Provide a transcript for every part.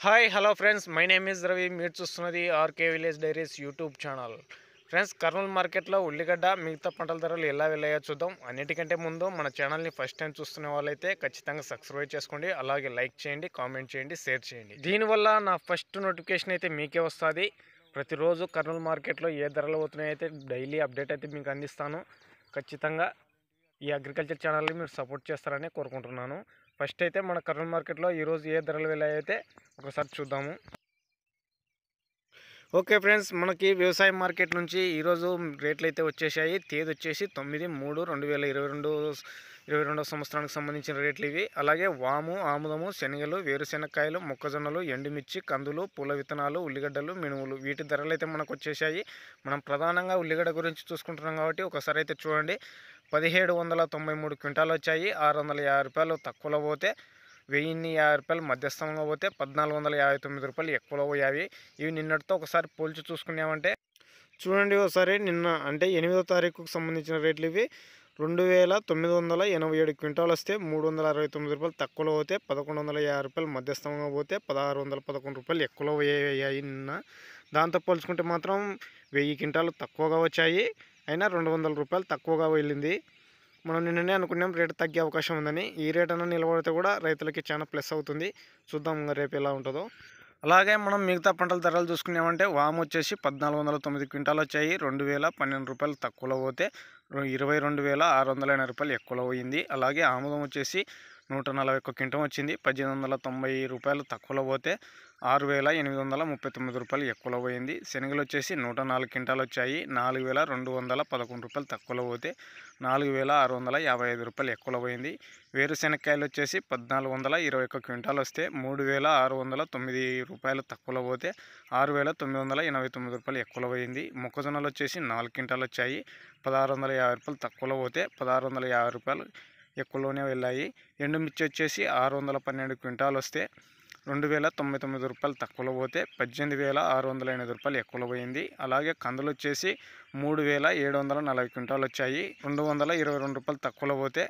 hi hello friends my name is Ravi మీరు చూస్తున్నది RK village diaries YouTube channel friends Kurnool మార్కెట్లో ఉల్లిగడ్డ మిగతా పంటల ధరలు ఎలా వెళ్ళాయో చూద్దాం అన్నిటికంటే ముందు మన ఛానల్ని ఫస్ట్ టైం చూస్తున్న వాళ్ళైతే ఖచ్చితంగా సబ్స్క్రైబ్ చేసుకోండి అలాగే లైక్ చేయండి కామెంట్ చేయండి షేర్ చేయండి దీనివల్ల నా ఫస్ట్ నోటిఫికేషన్ అయితే మీకే వస్తుంది ప్రతిరోజు కర్నూలు మార్కెట్లో ఏ ధరలు అవుతున్నాయో అయితే డైలీ అప్డేట్ అయితే మీకు అందిస్తాను ఖచ్చితంగా ఈ అగ్రికల్చర్ ఛానల్ని మీరు సపోర్ట్ చేస్తారని కోరుకుంటున్నాను ఫస్ట్ అయితే మన కర్నూలు మార్కెట్లో ఈరోజు ఏ ధరలు వెళ్ళాయో అయితే ఒకసారి చూద్దాము ఓకే ఫ్రెండ్స్ మనకి వ్యవసాయ మార్కెట్ నుంచి ఈరోజు రేట్లు అయితే వచ్చేసాయి తేదీ వచ్చేసి తొమ్మిది మూడు రెండు వేల ఇరవై రెండు ఇరవై రెండవ సంవత్సరానికి సంబంధించిన రేట్లు ఇవి అలాగే వాము ఆముదము శనగలు వేరుశెనక్కాయలు మొక్కజొన్నలు ఎండుమిర్చి కందులు పూల విత్తనాలు ఉల్లిగడ్డలు మినుములు వీటి ధరలు అయితే మనకు వచ్చేసాయి మనం ప్రధానంగా ఉల్లిగడ్డ గురించి చూసుకుంటున్నాం కాబట్టి ఒకసారి అయితే చూడండి పదిహేడు వందల తొంభై మూడు క్వింటాలు వచ్చాయి ఆరు వందల యాభై రూపాయలు తక్కువలో పోతే వెయ్యిన్ని యాభై రూపాయలు మధ్యస్థంగా పోతే పద్నాలుగు వందల యాభై తొమ్మిది రూపాయలు ఎక్కువలో పోయాయి ఇవి నిన్నటితో ఒకసారి పోల్చి చూసుకున్నామంటే చూడండి ఒకసారి నిన్న అంటే ఎనిమిదో తారీఖుకు సంబంధించిన రేట్లు ఇవి రెండు వేల తొమ్మిది వందల ఎనభై ఏడు క్వింటాలు వస్తే మూడు వందల అరవై తొమ్మిది రూపాయలు తక్కువలో పోతే పదకొండు వందల యాభై రూపాయలు మధ్యస్థంగా పోతే పదహారు వందల పదకొండు రూపాయలు ఎక్కువలో పోయాయి నిన్న దాంతో పోల్చుకుంటే మాత్రం వెయ్యి క్వింటాలు తక్కువగా వచ్చాయి అయినా రెండు వందల రూపాయలు తక్కువగా వెళ్ళింది మనం నిన్ననే అనుకున్నాం రేటు తగ్గే అవకాశం ఉందని ఈ రేట్ అన్న నిలబడితే కూడా రైతులకి చాలా ప్లస్ అవుతుంది చూద్దాం ఇంకా రేపు ఎలా ఉంటుందో అలాగే మనం మిగతా పంటల ధరలు చూసుకున్నామంటే వాము వచ్చేసి పద్నాలుగు వందల తొమ్మిది క్వింటాలు వచ్చాయి రెండు వేల పన్నెండు రూపాయలు తక్కువలో పోతే రు- ఇరవై రెండు వేల ఆరు వందల ఎనభై రూపాయలు ఎక్కువలో పోయింది అలాగే ఆముదం వచ్చేసి నూట నలభై ఒక్క క్వింటం వచ్చింది పద్దెనిమిది వందల తొంభై రూపాయలు తక్కువలో పోతే ఆరు వేల ఎనిమిది వందల ముప్పై తొమ్మిది రూపాయలు ఎక్కువలో పోయింది శనగలు వచ్చేసి నూట నాలుగు క్వింటాలు వచ్చాయి నాలుగు వేల రెండు వందల పదకొండు రూపాయలు తక్కువలో పోతే నాలుగు వేల ఆరు వందల యాభై ఐదు రూపాయలు ఎక్కువలో పోయింది వేరుశెనక్కాయలు వచ్చేసి పద్నాలుగు వందల ఇరవై ఒక్క క్వింటాలు వస్తే మూడు వేల ఆరు వందల తొమ్మిది రూపాయలు తక్కువలో పోతే ఆరు వేల తొమ్మిది వందల ఎనభై తొమ్మిది రూపాయలు ఎక్కువలో పోయింది మొక్కజొన్నలు వచ్చేసి నాలుగు క్వింటాలు వచ్చాయి పదహారు వందల యాభై రూపాయలు తక్కువలో పోతే పదహారు వందల యాభై రూపాయలు ఎక్కువలోనే వెళ్ళాయి ఎండుమిర్చి వచ్చేసి ఆరు వందల పన్నెండు క్వింటాలు వస్తే రెండు వేల తొంభై తొమ్మిది రూపాయలు తక్కువలో పోతే పద్దెనిమిది వేల ఆరు వందల ఎనిమిది రూపాయలు ఎక్కువలో పోయింది అలాగే కందులు వచ్చేసి మూడు వేల ఏడు వందల నలభై క్వింటాలు వచ్చాయి రెండు వందల ఇరవై రెండు రూపాయలు తక్కువలో పోతే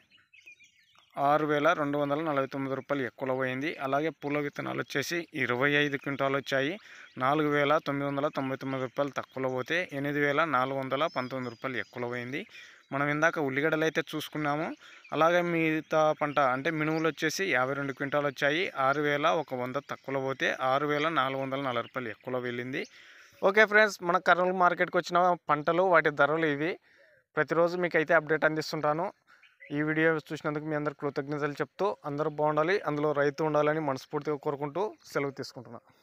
ఆరు వేల రెండు వందల నలభై తొమ్మిది రూపాయలు ఎక్కువలో పోయింది అలాగే పూల విత్తనాలు వచ్చేసి ఇరవై ఐదు క్వింటాలు వచ్చాయి నాలుగు వేల తొమ్మిది వందల తొంభై తొమ్మిది రూపాయలు తక్కువలో పోతే ఎనిమిది వేల నాలుగు వందల పంతొమ్మిది రూపాయలు ఎక్కువలో పోయింది మనం ఇందాక ఉల్లిగడ్డలు అయితే చూసుకున్నాము అలాగే మిగతా పంట అంటే మినుములు వచ్చేసి యాభై రెండు క్వింటాలు వచ్చాయి ఆరు వేల ఒక వంద తక్కువలో పోతే ఆరు వేల నాలుగు వందల నలభై రూపాయలు ఎక్కువలో వెళ్ళింది ఓకే ఫ్రెండ్స్ మన కర్నూలు మార్కెట్కి వచ్చిన పంటలు వాటి ధరలు ఇవి ప్రతిరోజు మీకు అయితే అప్డేట్ అందిస్తుంటాను ఈ వీడియో చూసినందుకు మీ అందరు కృతజ్ఞతలు చెప్తూ అందరూ బాగుండాలి అందులో రైతు ఉండాలని మనస్ఫూర్తిగా కోరుకుంటూ సెలవు తీసుకుంటున్నాను